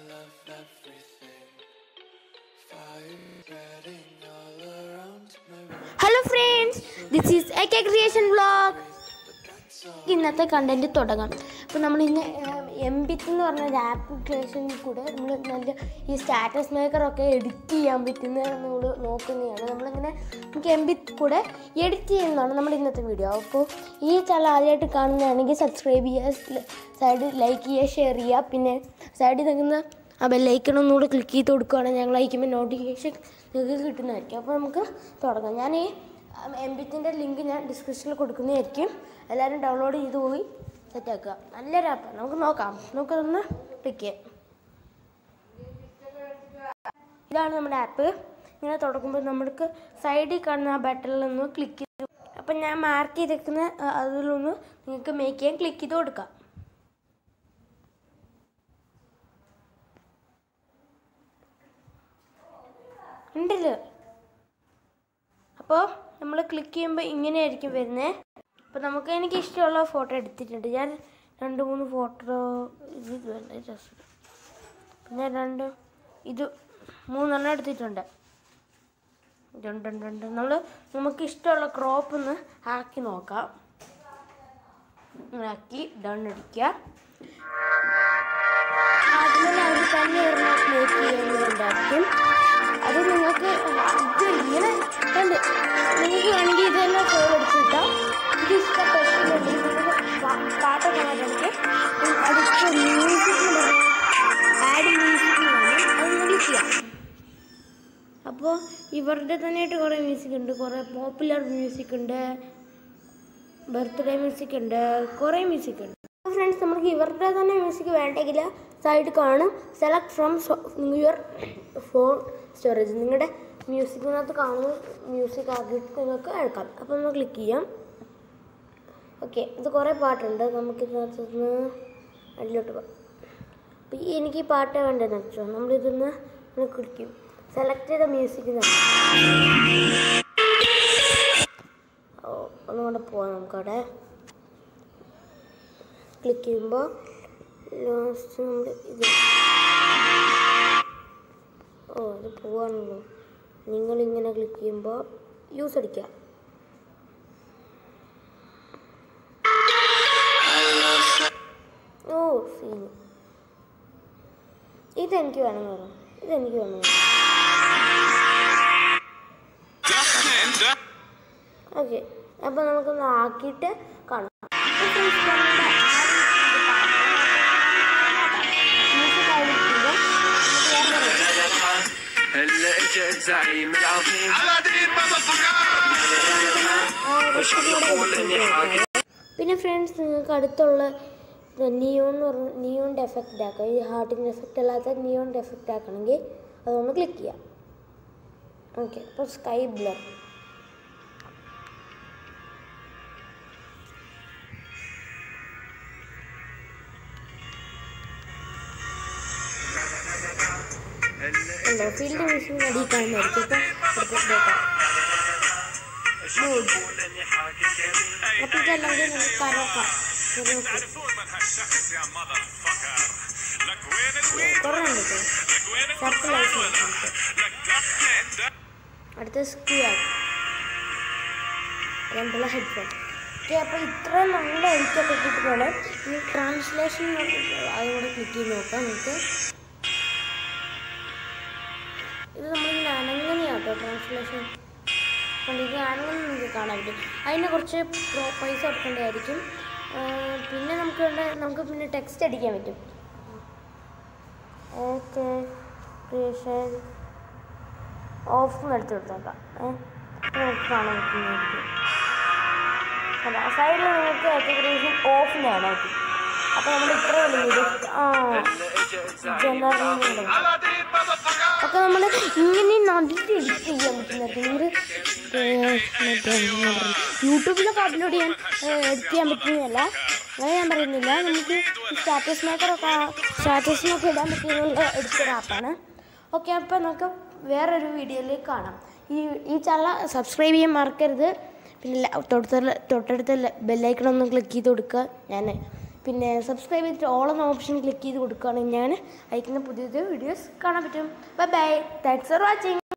love everything. Fire spreading all around my room. Hello friends this is A K creation vlog ഇന്നത്തെ content തുടങ്ങാം അപ്പോൾ നമ്മൾ ഇന്ന് M ബിത്ത് എന്ന് പറഞ്ഞ ഒരു ആപ്ലിക്കേഷനിൽ കൂടെ നമ്മൾ നല്ല ഈ സ്റ്റാറ്റസ് മേക്കറൊക്കെ എഡിറ്റ് ചെയ്യാൻ പറ്റുന്ന നമ്മൾ നോക്കുന്നതാണ് നമ്മളിങ്ങനെ നമുക്ക് എം ബിത്ത് കൂടെ എഡിറ്റ് ചെയ്യുന്നതാണ് നമ്മുടെ ഇന്നത്തെ വീഡിയോ അപ്പോൾ ഈ ചാനൽ ആദ്യമായിട്ട് കാണുന്നതാണെങ്കിൽ സബ്സ്ക്രൈബ് ചെയ്യുക സൈഡ് ലൈക്ക് ചെയ്യുക ഷെയർ ചെയ്യുക പിന്നെ സൈഡിൽ നിൽക്കുന്ന ആ ബെല്ലൈക്കൺ ഒന്നുകൂടെ ക്ലിക്ക് ചെയ്ത് കൊടുക്കുകയാണെങ്കിൽ ഞങ്ങൾ അയക്കുമ്പോൾ നോട്ടിഫിക്കേഷൻ നിങ്ങൾക്ക് കിട്ടുന്നതായിരിക്കും അപ്പോൾ നമുക്ക് തുടങ്ങാം ഞാൻ ഈ എം ബിത്തിൻ്റെ ലിങ്ക് ഞാൻ ഡിസ്ക്രിപ്ഷനിൽ കൊടുക്കുന്നതായിരിക്കും എല്ലാവരും ഡൗൺലോഡ് ചെയ്ത് പോയി സെറ്റാക്കുക നല്ലൊരു ആപ്പാണ് നമുക്ക് നോക്കാം നമുക്കതൊന്ന് ക്ലിക്ക് ചെയ്യാം ഇതാണ് നമ്മുടെ ആപ്പ് ഇങ്ങനെ തുടങ്ങുമ്പോൾ നമുക്ക് സൈഡിൽ കാണുന്ന ആ ബട്ടണിൽ ഒന്ന് ക്ലിക്ക് ചെയ്ത് അപ്പം ഞാൻ മാർക്ക് ചെയ്തേക്കുന്ന ആ, അതിലൊന്ന് നിങ്ങൾക്ക് മേക്ക് ചെയ്യാൻ ക്ലിക്ക് ചെയ്ത് കൊടുക്കാം ഉണ്ടല്ലോ അപ്പോൾ നമ്മൾ ക്ലിക്ക് ചെയ്യുമ്പോൾ ഇങ്ങനെയായിരിക്കും വരുന്നത് അപ്പോൾ നമുക്ക് എനിക്ക് ഇഷ്ടമുള്ള ഫോട്ടോ എടുത്തിട്ടുണ്ട് ഞാൻ രണ്ട് മൂന്ന് ഫോട്ടോ ഇത് ഇത് വേണ്ട ജസ്റ്റ് പിന്നെ രണ്ട് ഇത് മൂന്നെണ്ണം എടുത്തിട്ടുണ്ട് രണ്ട് രണ്ട് രണ്ട് നമ്മൾ നമുക്ക് ഇഷ്ടമുള്ള ക്രോപ്പ് ഒന്ന് ആക്കി നോക്കാം ഇങ്ങനെ ആക്കി ഡൺ അടിക്കുക അതിന് അവർ തന്നെ ഒരെണ്ണം മേക്ക് ചെയ്യുന്നുണ്ടായിരിക്കും അത് നിങ്ങൾക്ക് ഇത് ഇങ്ങനെ കണ്ട് നിങ്ങൾക്ക് വേണമെങ്കിൽ ഇതെല്ലാം സേവ് അടിച്ചിട്ടാം ഇത് ഇഷ്ടപ്പെട്ടിട്ടുണ്ടെങ്കിൽ നിങ്ങൾക്ക് പാ- പാട്ടൊക്കെ വേണമെങ്കിൽ അടുത്ത മ്യൂസിക് ആഡ് മ്യൂസിക് അത് നിങ്ങൾ ചെയ്യാം അപ്പോൾ ഇവരുടെ തന്നെയായിട്ട് കുറേ മ്യൂസിക് ഉണ്ട് കുറേ പോപ്പുലർ മ്യൂസിക് ഉണ്ട് ബർത്ത്ഡേ മ്യൂസിക് ഉണ്ട് കുറേ മ്യൂസിക് ഉണ്ട് ഫ്രണ്ട്സ് നമുക്ക് ഇവരുടെ തന്നെ മ്യൂസിക് വേണ്ടെങ്കിൽ സൈഡ് കാണും select from your phone storage നിങ്ങളുടെ മ്യൂസിക്കിനകത്ത് കാണുന്ന മ്യൂസിക് ആക്കിയിട്ട് നിങ്ങൾക്ക് എടുക്കാം അപ്പോൾ ഒന്ന് ക്ലിക്ക് ചെയ്യാം ഓക്കെ ഇത് കുറേ പാട്ടുണ്ട് നമുക്കിതിനകത്ത് നിന്ന് അതിലോട്ട് പോകാം അപ്പോൾ ഈ എനിക്ക് ഈ പാട്ട് വേണ്ടതെന്ന് വെച്ചോ നമ്മളിതൊന്ന് ക്ലിക്ക് ചെയ്യും സെലക്ട് ചെയ്ത മ്യൂസിക് ഓ ഒന്നും കൂടെ പോവാം നമുക്കവിടെ ക്ലിക്ക് ചെയ്യുമ്പോൾ ലാസ്റ്റ് നമ്മൾ ഇത് ഓ ഇത് പോവാണല്ലോ നിങ്ങളിങ്ങനെ ക്ലിക്ക് ചെയ്യുമ്പോൾ യൂസ് അടിക്കുക ഓ സീൻ ഇതെനിക്ക് വേണമെന്ന് പറഞ്ഞു ഇതെനിക്ക് വേണമെന്ന് ഓക്കെ അപ്പോൾ നമുക്കൊന്ന് ആക്കിയിട്ട് കാണാം അപ്പോൾ friends, നമ്മുടെ music ആയിരിക്കുമ്പോൾ നമുക്ക് വേറെ പറയാം. هلا اجى الزعيم العظيم ആ, يقول اني حاكم പിന്നെ ഫ്രണ്ട്സ് നിങ്ങൾക്ക് അടുത്തുള്ള നിയോൺ എന്ന് പറഞ്ഞ നിയോണിൻ്റെ എഫക്റ്റ് ആക്കാം ഈ ഹാർട്ടിൻ്റെ എഫക്റ്റ് അല്ലാത്ത നിയോണിൻ്റെ എഫക്റ്റ് ആക്കണമെങ്കിൽ അതൊന്ന് ക്ലിക്ക് ചെയ്യാം ഓക്കെ അപ്പോൾ സ്കൈ ബ്ലർ ഉണ്ടോ ഫീൽഡ് മ്യൂസിക്കിന് അടിയിൽ കാണുന്നതായിരിക്കും അപ്പോൾ എടുത്ത് നോക്കാം Mood. അപ്പോൾ ഇതല്ലെങ്കിൽ നമുക്ക് കരോക്കാം കരോക്കെ കുറേ ഉണ്ട് കേട്ടോ സർക്കിൾ ആയിട്ട് അടുത്ത സ്ക്വയർ രണ്ടുള്ള ഹെഡ്ഫോൺ ഓക്കെ അപ്പോൾ ഇത്ര നല്ല എനിക്കൊക്കെ കിട്ടുകയാണ് ഇനി ട്രാൻസ്ലേഷൻ അതുകൂടെ ക്ലിക്ക് ചെയ്ത് നോക്കാം നമുക്ക് ഇത് നമ്മളിങ്ങനെ അനങ്ങനെയാട്ടോ ട്രാൻസ്ലേഷൻ കൊണ്ട് ഇത് അനങ്ങനെ നിങ്ങൾക്ക് കാണാൻ പറ്റും അതിന് കുറച്ച് പ്രോ- പൈസ കൊടുക്കേണ്ടതായിരിക്കും ആ, പിന്നെ നമുക്ക് വേണ്ട നമുക്ക് പിന്നെ ടെക്സ്റ്റ് അടിക്കാൻ പറ്റും ഓക്കെ ക്രിയേഷൻ ഓഫ് എടുത്ത് കൊടുത്തേക്കാം ഏഹ് അപ്പോൾ നമുക്ക് കാണാൻ പറ്റുന്നതായിരിക്കും അല്ല സൈഡിൽ നിങ്ങൾക്ക് ഓക്കെ ക്രിയേഷൻ ഓഫ് കാണാൻ പറ്റും അപ്പോൾ നമ്മൾ ഇത്ര വലിയ ആ ജനറൽ ഒക്കെ നമ്മൾ ഇങ്ങനെ നടിച്ച് എഡിറ്റ് ചെയ്യാൻ പറ്റുന്നത് നിങ്ങൾ മറ്റേ യൂട്യൂബിലൊക്കെ അപ്ലോഡ് ചെയ്യാൻ എഡിറ്റ് ചെയ്യാൻ പറ്റുന്നതല്ല അങ്ങനെ ഞാൻ പറയുന്നില്ല നമുക്ക് സ്റ്റാറ്റസ് മേക്കറൊക്കെ സ്റ്റാറ്റസിനൊക്കെ ഇടാൻ പറ്റുന്ന എഡിറ്റർ ആപ്പാണ് ഓക്കെ അപ്പോൾ നമുക്ക് വേറൊരു വീഡിയോയിലേക്ക് കാണാം ഈ ഈ ചാനൽ സബ്സ്ക്രൈബ് ചെയ്യാൻ മറക്കരുത് പിന്നെ ല- തൊട്ടടുത്ത തൊട്ടടുത്ത ബെല്ലൈക്കൺ ഒന്ന് ക്ലിക്ക് ചെയ്ത് കൊടുക്കുക ഞാൻ പിന്നെ സബ്സ്ക്രൈബ് ചെയ്തിട്ട് ഓൾ എന്ന ഓപ്ഷൻ ക്ലിക്ക് ചെയ്ത് കൊടുക്കുകയാണെങ്കിൽ ഞാൻ അയക്കുന്ന പുതിയ പുതിയ വീഡിയോസ് കാണാൻ പറ്റും bye bye thanks for watching